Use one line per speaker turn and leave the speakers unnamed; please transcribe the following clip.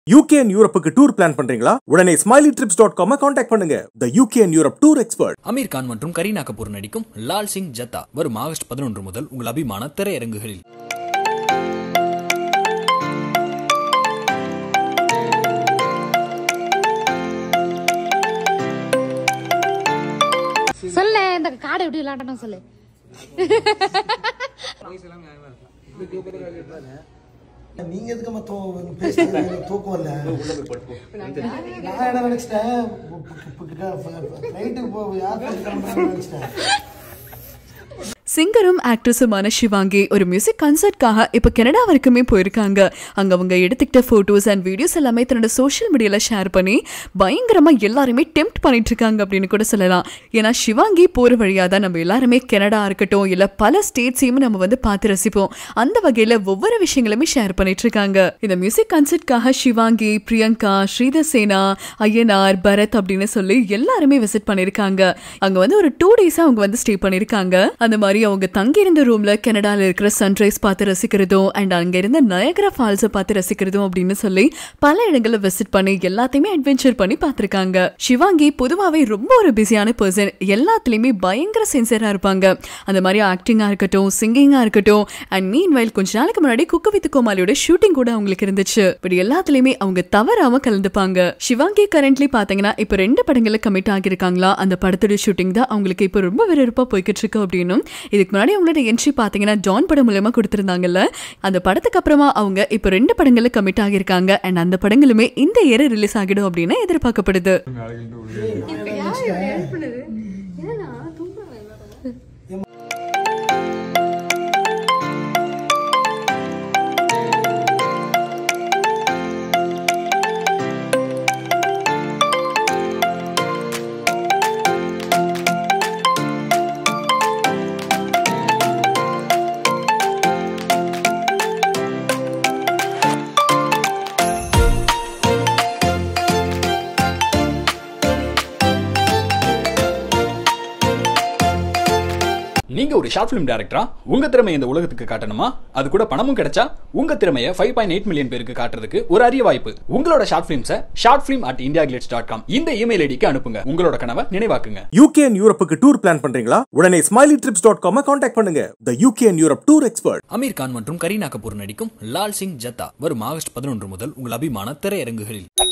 UK and யூரோப்புக்கு tour plan பண்றீங்களா உடனே smiley trips dot com contact பண்ணுங்க the UK and Europe tour expert
Aamir Khan மற்றும் கரீனா கபூர் நடிக்கும் லால் சிங் ஜத்தா வரும் ஆகஸ்ட் பதினொன்று முதல் உங்கள் அபிமான திரையரங்குகளில்
சொல்லு இந்த காடை எப்படி விளையாடணும் சொல்லு
நீங்க எதுக்கு மொத்தம் பேசுறது எனக்கு தூக்கம் இல்ல நான் என்ன நினைச்சிட்டேன் ஃப்ளைட்டுக்கு போ யார் கிளம்புறாங்கன்னு நினைச்சிட்டேன்
சிங்கரும் ஆக்ட்ரஸுமான ஷிவாங்கி ஒரு மியூசிக் கன்சர்ட்காக இப்போ கனடா வரைக்குமே போயிருக்காங்க அங்கே அவங்க எடுத்துக்கிட்ட ஃபோட்டோஸ் அண்ட் வீடியோஸ் எல்லாமே தன்னோட சோஷியல் மீடியாவில் ஷேர் பண்ணி பயங்கரமாக எல்லாருமே டெம்ப்ட் பண்ணிட்டு இருக்காங்க அப்படின்னு கூட சொல்லலாம் ஏன்னா ஷிவாங்கி போகிற வழியாக தான் நம்ம எல்லாருமே கனடா இருக்கட்டும் இல்லை பல ஸ்டேட்ஸையும் நம்ம வந்து பார்த்து ரசிப்போம் அந்த வகையில் ஒவ்வொரு விஷயங்களுமே ஷேர் பண்ணிட்டு இருக்காங்க இந்த மியூசிக் கன்சர்ட்காக ஷிவாங்கி பிரியங்கா ஸ்ரீதர் சேனா ஐயனார் பரத் அப்படின்னு சொல்லி எல்லாருமே விசிட் பண்ணியிருக்காங்க அங்க வந்து ஒரு டூ டேஸா அவங்க வந்து ஸ்டே பண்ணியிருக்காங்க அந்த மாதிரி அவங்க தங்கி இருந்த ரூம்ல கனடால இருக்கிற சன்ரைஸ் பார்த்து ரசிக்கிறதும் அண்ட் அங்க இருந்த நயகரா ஃபால்ஸை பார்த்து ரசிக்கிறதும் அப்படின்னு சொல்லி பல இடங்களை விசிட் பண்ணி எல்லாத்தையுமே அட்வென்ச்சர் பண்ணி பார்த்திருக்காங்க சிவாங்கி பொதுவாகவே ரொம்ப ஒரு பிஸியான பர்சன் எல்லாத்துலயுமே பயங்கர சின்சியரா இருப்பாங்க அந்த மாதிரி ஆக்டிங்கா இருக்கட்டும் சிங்கிங்கா இருக்கட்டும் அண்ட் மீன் வயல் கொஞ்ச நாளைக்கு முன்னாடி குக்கு வித் கோமாளியோட ஷூட்டிங் கூட அவங்களுக்கு இருந்துச்சு பட் எல்லாத்துலயுமே அவங்க தவறாம கலந்துப்பாங்க சிவாங்கி கரண்ட்லி பாத்தீங்கன்னா இப்ப ரெண்டு படங்கள்ல கமிட் ஆகியிருக்காங்களா அந்த படத்தோட ஷூட்டிங் தான் அவங்களுக்கு இப்ப ரொம்ப விறுவிறுப்பா போய்கிட்டு இருக்கு அப்படின்னும் இதுக்கு முன்னாடி அவங்களோட என்ட்ரி பாத்தீங்கன்னா ஜான் படம் மூலமா கொடுத்திருந்தாங்கல்ல அந்த படத்துக்கு அப்புறமா அவங்க இப்ப ரெண்டு படங்கள்ல கமிட் ஆகியிருக்காங்க அண்ட் அந்த படங்களுமே இந்த இயர் ரிலீஸ் ஆகிடும் அப்படின்னு எதிர்பார்க்கப்படுது
நீங்க ஒரு ஷார்ட் ஃபிலிம் டைரக்டரா உங்க திறமையை இந்த உலகத்துக்கு காட்டணுமா அது கூட பணமும் கிடைச்சா உங்க திறமையை ஃபைவ் பாயிண்ட் எயிட் மில்லியன் பேருக்கு காட்டுறதுக்கு ஒரு அரிய வாய்ப்பு உங்களோட ஷார்ட் ஃபிலிம்ஸை short film at India dot com இந்த இமெயில் ஐடிக்கு அனுப்புங்க உங்களோட கனவை நினைவாக்குங்க
யூகே அண்ட் யூரோப்புக்கு டூர் பிளான் பண்றீங்களா உடனே smiley trips dot com contact பண்ணுங்க the UK and Europe tour expert
Aamir Khan மற்றும் கரீனா கபூர் நடிக்கும் லால் சிங் ஜத்தா வரும் ஆகஸ்ட் பதினொன்று முதல் உங்கள் அபிமான திரையரங்குகளில்